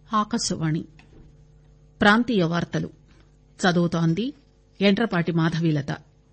ఆకాశవాణి ప్రాంతీయ వార్తలు చదువుతోంది యంట్రపాటి మాధవీలత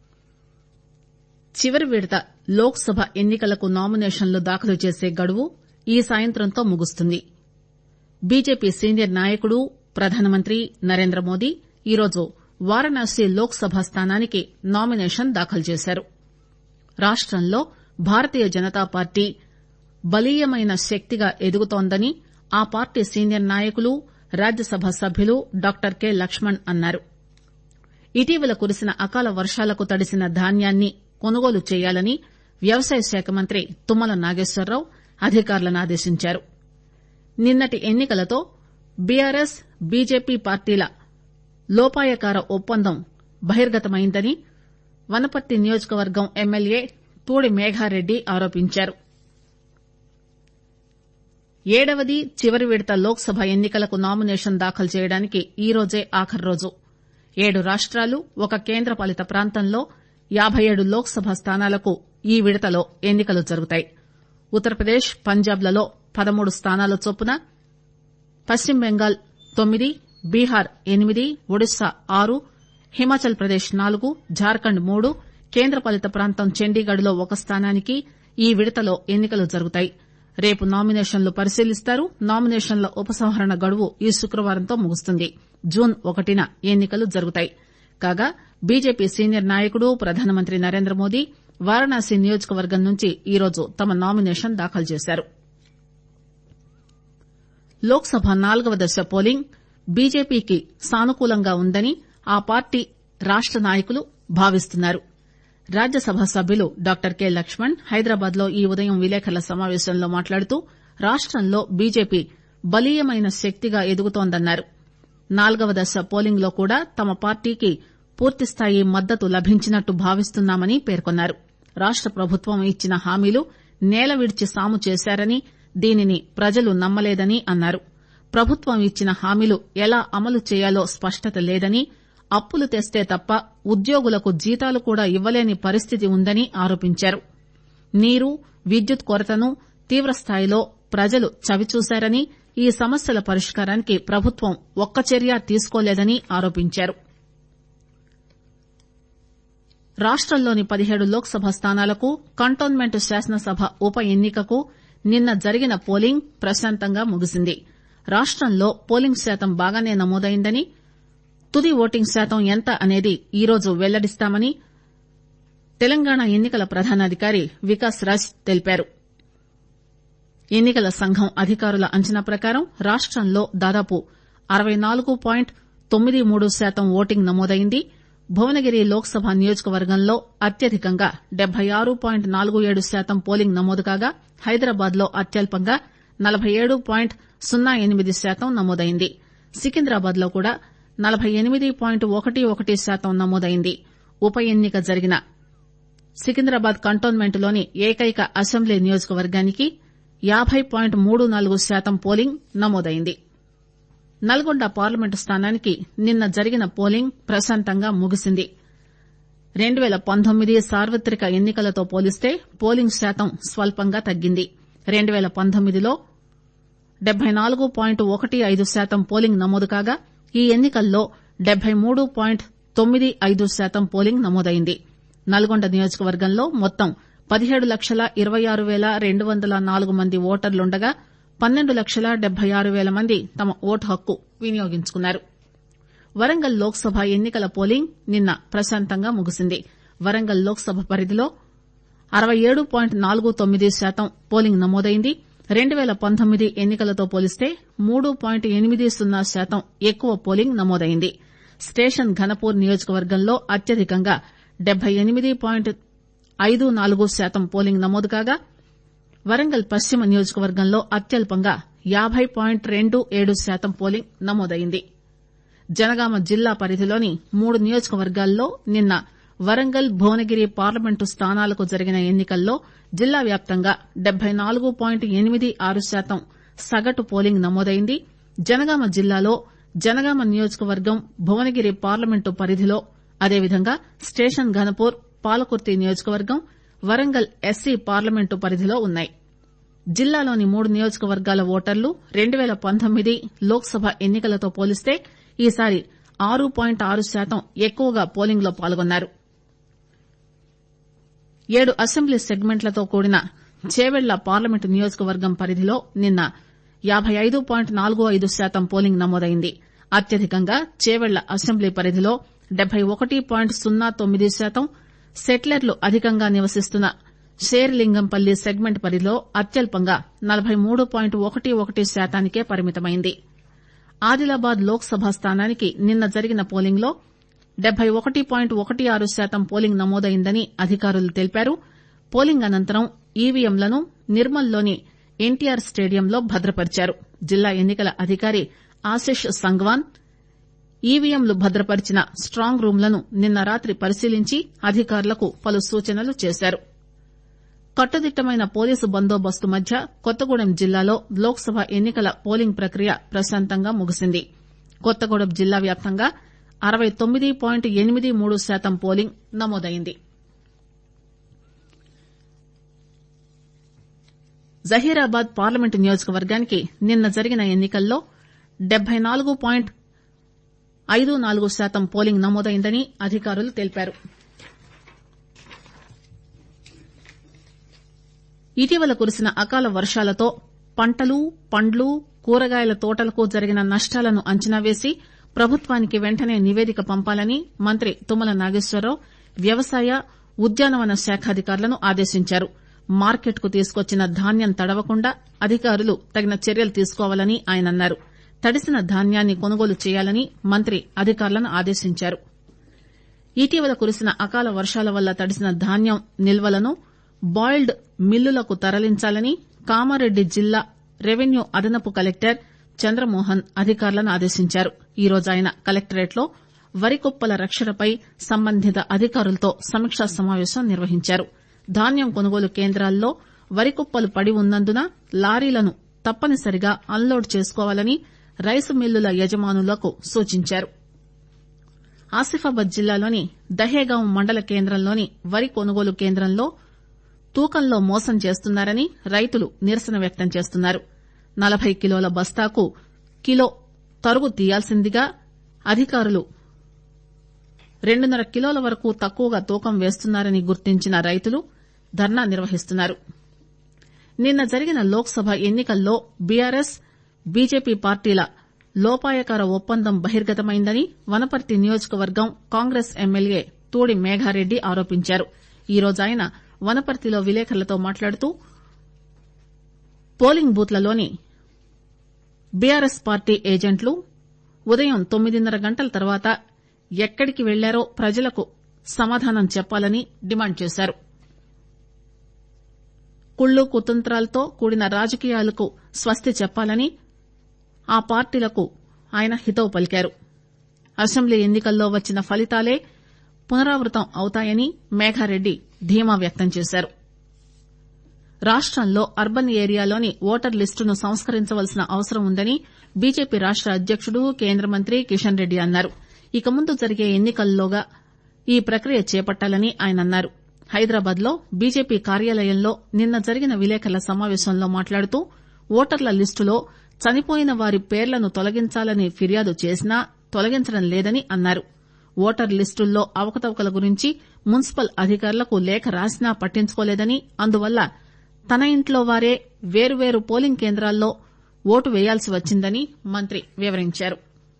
చివరి విడత లోక్ సభ ఎన్ని కలకు నామినేషన్లు దాఖలు చేసే గడువు ఈ సాయంత్రంతో ముగుస్తుంది బీజేపీ సీనియర్ నాయకుడు ప్రధానమంత్రి నరేంద్రమోదీ ఈరోజు వారణాసి లోక్ సభ స్థానానికి నామినేషన్ దాఖలు చేశారు రాష్టంలో భారతీయ జనతా పార్టీ బలీయమైన శక్తిగా ఎదుగుతోందని ఆ పార్టీ సీనియర్ నాయకులు రాజ్యసభ సభ్యులు డాక్టర్ కె లక్ష్మణ్ అన్నారు ఇటీవల కురిసిన అకాల వర్షాలకు తడిసిన ధాన్యాన్ని కొనుగోలు చేయాలని వ్యవసాయ శాఖ మంత్రి తుమ్మల నాగేశ్వరరావు అధికారులను ఆదేశించారు నిన్నటి ఎన్ని కలతో బీఆర్ఎస్ బీజేపీ పార్టీల లోపాయకార ఒప్పందం బహిర్గతమైందని వనపర్తి నియోజకవర్గం ఎమ్మెల్యే పూడి మేఘారెడ్డి ఆరోపించారు ఏడవది చివరి విడత లోక్ సభ ఎన్ని కలకు నామినేషన్ దాఖలు చేయడానికి ఈరోజే ఆఖరు రోజు ఏడు రాష్టాలు ఒక కేంద్రపాలిత ప్రాంతంలో యాబై ఏడు లోక్ సభ స్థానాలకు ఈ విడతలో ఎన్ని కలు జరుగుతాయి ఉత్తరప్రదేశ్ పంజాబ్ లలో పదమూడు స్థానాల చొప్పున పశ్చిమ బెంగాల్ తొమ్మిది బీహార్ ఎనిమిది ఒడిశా ఆరు హిమాచల్ ప్రదేశ్ నాలుగు జార్ఖండ్ మూడు కేంద్రపాలిత ప్రాంతం చండీగఢ్ లో ఒక స్థానానికి ఈ విడతలో ఎన్ని కలు జరుగుతాయి రేపు నామినేషన్లు పరిశీలిస్తారు నామినేషన్ల ఉపసంహరణ గడువు ఈ శుక్రవారంతో ముగుస్తుంది జూన్ ఒకటిన ఎన్ని కలు జరుగుతాయి కాగా బీజేపీ సీనియర్ నాయకుడు ప్రధానమంత్రి నరేంద్రమోదీ వారణాసి నియోజకవర్గం నుంచి ఈరోజు తమ నామినేషన్ దాఖలు చేశారు లోక్ సభ నాల్గవ దశ పోలింగ్ బీజేపీకి సానుకూలంగా ఉందని ఆ పార్టీ రాష్ట నాయకులు భావిస్తున్నారు రాజ్యసభ సభ్యులు డాక్టర్ కె లక్ష్మణ్ హైదరాబాద్ లో ఈ ఉదయం విలేకరుల సమావేశంలో మాట్లాడుతూ రాష్టంలో బీజేపీ బలీయమైన శక్తిగా ఎదుగుతోందన్నారు నాల్గవ దశ పోలింగ్ లో కూడా తమ పార్టీకి పూర్తిస్థాయి మద్దతు లభించినట్టు భావిస్తున్నామని పేర్కొన్నారు రాష్ట ప్రభుత్వం ఇచ్చిన హామీలు నేల విడిచి సాము చేశారని దీనిని ప్రజలు నమ్మలేదని అన్నారు ప్రభుత్వం ఇచ్చిన హామీలు ఎలా అమలు చేయాలో స్పష్టత లేదని అప్పులు తెస్తే తప్ప ఉద్యోగులకు జీతాలు కూడా ఇవ్వలేని పరిస్థితి ఉందని ఆరోపించారు నీరు విద్యుత్ కొరతను తీవ్రస్థాయిలో ప్రజలు చవిచూశారని ఈ సమస్యల పరిష్కారానికి ప్రభుత్వం ఒక్క చర్య తీసుకోలేదని ఆరోపించారు రాష్టంలోని పదిహేడు లోక్ సభ స్థానాలకు కంటోన్మెంట్ శాసనసభ ఉప ఎన్ని కకు నిన్న జరిగిన పోలింగ్ ప్రశాంతంగా ముగిసింది రాష్టంలో పోలింగ్ శాతం బాగానే నమోదైందని తుది ఓటింగ్ శాతం ఎంత అనేది ఈరోజు వెల్లడిస్తామని తెలంగాణ ఎన్ని కల ప్రధానాధికారి వికాస్ రాజ్ తెలిపారు ఎన్ని కల సంఘం అధికారుల అంచనా ప్రకారం రాష్టంలో దాదాపు అరవై నాలుగు పాయింట్ తొమ్మిది మూడు శాతం ఓటింగ్ నమోదైంది భువనగిరి లోక్ సభ నియోజకవర్గంలో అత్యధికంగా డెబ్బై ఆరు పాయింట్ నాలుగు ఏడు శాతం పోలింగ్ నమోదు కాగా హైదరాబాద్ లో అత్యల్పంగా నలబై ఏడు పాయింట్ సున్నా ఎనిమిది శాతం నమోదైంది సికింద్రాబాద్ లో కూడా నలబై ఎనిమిది పాయింట్ ఒకటి ఒకటి శాతం నమోదైంది ఉప ఎన్ని క జరిగిన సికింద్రాబాద్ కంటోన్మెంట్ లోని ఏకైక అసెంబ్లీ నియోజకవర్గానికి యాబై పాయింట్ మూడు నాలుగు శాతం పోలింగ్ నమోదైంది నల్గొండ పార్లమెంటు స్థానానికి నిన్న జరిగిన పోలింగ్ ప్రశాంతంగా ముగిసింది రెండు పేల పంతొమ్మిది సార్వత్రిక ఎన్ని కలతో పోలిస్తే పోలింగ్ శాతం స్వల్పంగా తగ్గింది రెండు పేల పంతొమ్మిదిలో డెబ్బై నాలుగు పాయింట్ ఒకటి ఐదు శాతం పోలింగ్ నమోదు కాగా ఈ ఎన్ని కల్లో డెబ్బై మూడు పాయింట్ తొమ్మిది ఐదు శాతం పోలింగ్ నమోదైంది నల్గొండ నియోజకవర్గంలో మొత్తం పదిహేడు లక్షల ఇరవై ఆరు పేల రెండు వందల నాలుగు మంది ఓటర్లుండగా పన్నెండు లక్షల డెబ్బై ఆరు పేల మంది తమ ఓటు హక్కు వినియోగించుకున్నారు వరంగల్ లోక్ సభ ఎన్ని కల పోలింగ్ నిన్న ప్రశాంతంగా ముగిసింది వరంగల్ లోక్ సభ పరిధిలో అరవై ఏడు పాయింట్ నాలుగు తొమ్మిది శాతం పోలింగ్ నమోదైంది రెండు పేల పంతొమ్మిది ఎన్ని కలతో పోలిస్తే మూడు పాయింట్ ఎనిమిది సున్నా శాతం ఎక్కువ పోలింగ్ నమోదైంది స్టేషన్ ఘనపూర్ నియోజకవర్గంలో అత్యధికంగా డెబ్బై ఎనిమిది పాయింట్ ఐదు నాలుగు శాతం పోలింగ్ నమోదు కాగా వరంగల్ పశ్చిమ నియోజకవర్గంలో అత్యల్పంగా యాబై పాయింట్ రెండు ఏడు శాతం పోలింగ్ నమోదైంది జనగామ జిల్లా పరిధిలోని మూడు నియోజకవర్గాల్లో నిన్న వరంగల్ భువనగిరి పార్లమెంటు స్థానాలకు జరిగిన ఎన్ని కల్లో జిల్లా వ్యాప్తంగా డెబ్బై నాలుగు పాయింట్ ఎనిమిది ఆరు శాతం సగటు పోలింగ్ నమోదైంది జనగామ జిల్లాలో జనగామ నియోజకవర్గం భువనగిరి పార్లమెంటు పరిధిలో అదేవిధంగా స్టేషన్ ఘనపూర్ పాలకుర్తి నియోజకవర్గం వరంగల్ ఎస్సీ పార్లమెంటు పరిధిలో ఉన్నాయి జిల్లాలోని మూడు నియోజకవర్గాల ఓటర్లు రెండు పేల పంతొమ్మిది లోక్ సభ ఎన్ని కలతో పోలిస్తే ఈసారి ఆరు పాయింట్ ఆరు శాతం ఎక్కువగా పోలింగ్ లో పాల్గొన్నారు ఏడు అసెంబ్లీ సెగ్మెంట్లతో కూడిన చేవెళ్ల పార్లమెంటు నియోజకవర్గం పరిధిలో నిన్న యాబై ఐదు పాయింట్ నాలుగు ఐదు శాతం పోలింగ్ నమోదైంది అత్యధికంగా చేవెళ్ల అసెంబ్లీ పరిధిలో డెబ్బై ఒకటి పాయింట్ సున్నా తొమ్మిది శాతం సెటిలర్లు అధికంగా నివసిస్తున్న శేర్లింగంపల్లి సెగ్మెంట్ పరిధిలో అత్యల్పంగా నలబై మూడు పాయింట్ ఒకటి ఒకటి శాతానికే పరిమితమైంది ఆదిలాబాద్ లోక్ సభ స్థానానికి నిన్న జరిగిన పోలింగ్ లో డెబ్బై ఒకటి పాయింట్ ఒకటి ఆరు శాతం పోలింగ్ నమోదైందని అధికారులు తెలిపారు పోలింగ్ అనంతరం ఈవీఎంలను నిర్మల్లోని ఎన్టీఆర్ స్టేడియంలో భద్రపరిచారు జిల్లా ఎన్ని కల అధికారి ఆశిష్ సంగ్వాన్ ఈవీఎంలు భద్రపరిచిన స్టాంగ్ రూంలను నిన్న రాత్రి పరిశీలించి అధికారులకు పలు సూచనలు చేశారు కట్టుదిట్టమైన పోలీసు బందోబస్తు మధ్య కొత్తగూడెం జిల్లాలో లోక్ సభ ఎన్ని కల పోలింగ్ ప్రక్రియ ప్రశాంతంగా ముగిసింది కొత్తగూడెం జిల్లా వ్యాప్తంగా అరవై తొమ్మిది పాయింట్ ఎనిమిది మూడు శాతం పోలింగ్ నమోదైంది జహీరాబాద్ పార్లమెంటు నియోజకవర్గానికి నిన్న జరిగిన ఎన్ని కల్లో డెబ్బై నాలుగు పాయింట్ ఐదు నాలుగు శాతం పోలింగ్ నమోదైందని అధికారులు తెలిపారు ఇటీవల కురిసిన అకాల వర్షాలతో పంటలు పండ్లు కూరగాయల తోటలకు జరిగిన నష్టాలను అంచనా వేసి ప్రభుత్వానికి వెంటనే నివేదిక పంపాలని మంత్రి తుమ్మల నాగేశ్వరరావు వ్యవసాయ ఉద్యానవన శాఖాధికారులను ఆదేశించారు మార్కెట్ కు తీసుకొచ్చిన ధాన్యం తడవకుండా అధికారులు తగిన చర్యలు తీసుకోవాలని ఆయన అన్నారు తడిసిన ధాన్యాన్ని కొనుగోలు చేయాలని మంత్రి అధికారులను ఆదేశించారు ఇటీవల కురిసిన అకాల వర్షాల వల్ల తడిసిన ధాన్యం నిల్వలను బాయిల్డ్ మిల్లులకు తరలించాలని కామారెడ్డి జిల్లా రెవెన్యూ అదనపు కలెక్టర్ చంద్రమోహన్ అధికారులను ఆదేశించారు ఈరోజు ఆయన కలెక్టరేట్ లో వరి కుప్పల రక్షణపై సంబంధిత అధికారులతో సమీక్షా సమావేశం నిర్వహించారు ధాన్యం కొనుగోలు కేంద్రాల్లో వరి కుప్పలు పడి ఉన్నందున లారీలను తప్పనిసరిగా అన్లోడ్ చేసుకోవాలని రైసు మిల్లుల యజమానులకు సూచించారు ఆసిఫాబాద్ జిల్లాలోని దహేగాం మండల కేంద్రంలోని వరి కొనుగోలు కేంద్రంలో తూకంలో మోసం చేస్తున్నారని రైతులు నిరసన వ్యక్తం చేస్తున్నారు నలబై కిలోల బస్తాకు కిలో తరుగు తీయాల్సిందిగా అధికారులు రెండున్నర కిలోల వరకు తక్కువగా తూకం వేస్తున్నారని గుర్తించిన రైతులు ధర్నా నిర్వహిస్తున్నారు నిన్న జరిగిన లోక్ సభ ఎన్ని కల్లో బీఆర్ఎస్ బీజేపీ పార్టీల లోపాయకార ఒప్పందం బహిర్గతమైందని వనపర్తి నియోజకవర్గం కాంగ్రెస్ ఎమ్మెల్యే తూడి మేఘారెడ్డి ఆరోపించారు ఈరోజు ఆయన వనపర్తిలో విలేకరులతో మాట్లాడుతూ పోలింగ్ బూత్లలోని బీఆర్ఎస్ పార్టీ ఏజెంట్లు ఉదయం తొమ్మిదిన్నర గంటల తర్వాత ఎక్కడికి వెళ్లారో ప్రజలకు సమాధానం చెప్పాలని డిమాండ్ చేశారు కుళ్లు కుతంత్రాలతో కూడిన రాజకీయాలకు స్వస్తి చెప్పాలని ఆ పార్టీలకు ఆయన హితవు పలికారు అసెంబ్లీ ఎన్ని కల్లో వచ్చిన ఫలితాలే పునరావృతం అవుతాయని మేఘారెడ్డి ధీమా వ్యక్తం చేశారు రాష్టంలో అర్బన్ ఏరియాలోని ఓటర్ లిస్టును సంస్కరించవలసిన అవసరం ఉందని బీజేపీ రాష్ట అధ్యకుడు కేంద్ర మంత్రి కిషన్ రెడ్డి అన్నారు ఇక ముందు జరిగే ఎన్ని కల్లోగా ఈ ప్రక్రియ చేపట్టాలని ఆయన అన్నారు హైదరాబాద్ లో బీజేపీ కార్యాలయంలో నిన్న జరిగిన విలేకరుల సమావేశంలో మాట్లాడుతూ ఓటర్ల లిస్టులో చనిపోయిన వారి పేర్లను తొలగించాలని ఫిర్యాదు చేసినా తొలగించడం లేదని అన్నారు ఓటర్ లిస్టుల్లో అవకతవకల గురించి మున్సిపల్ అధికారులకు లేఖ రాసినా పట్టించుకోలేదని అందువల్ల తన ఇంట్లో వారే వేరువేరు పోలింగ్ కేంద్రాల్లో ఓటు వేయాల్సి వచ్చిందని మంత్రి వివరించారు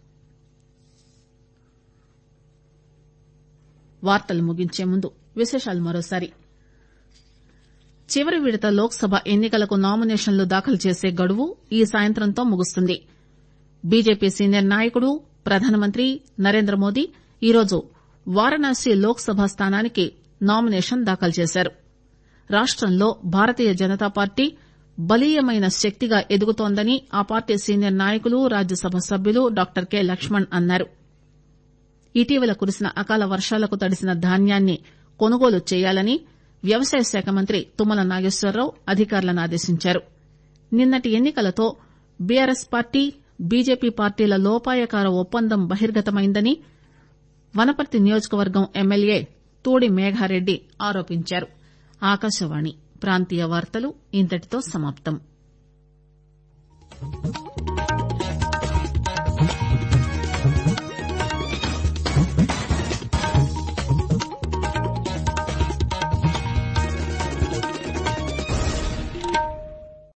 వార్తలు ముగించే ముందు విశేషాలు మరోసారి చివరి విడత లోక్ సభ ఎన్ని కలకు నామినేషన్లు దాఖలు చేసే గడువు ఈ సాయంత్రంతో ముగుస్తుంది బీజేపీ సీనియర్ నాయకుడు ప్రధానమంత్రి నరేంద్ర మోదీ ఈరోజు వారణాసి లోక్ సభ స్థానానికి నామినేషన్ దాఖలు చేశారు రాష్టంలో భారతీయ జనతా పార్టీ బలీయమైన శక్తిగా ఎదుగుతోందని ఆ పార్టీ సీనియర్ నాయకులు రాజ్యసభ సభ్యులు డాక్టర్ కె లక్ష్మణ్ అన్నారు ఇటీవల కురిసిన అకాల వర్షాలకు తడిసిన ధాన్యాన్ని కొనుగోలు చేయాలని వ్యవసాయ శాఖ మంత్రి తుమ్మల నాగేశ్వరరావు అధికారులను ఆదేశించారు నిన్నటి ఎన్ని కలతో బీఆర్ఎస్ పార్టీ బీజేపీ పార్టీల లోపాయకార ఒప్పందం బహిర్గతమైందని వనపర్తి నియోజకవర్గం ఎమ్మెల్యే తూడి మేఘారెడ్డి ఆరోపించారు ఆకాశవాణి ప్రాంతీయ వార్తలు ఇంతటితో సమాప్తం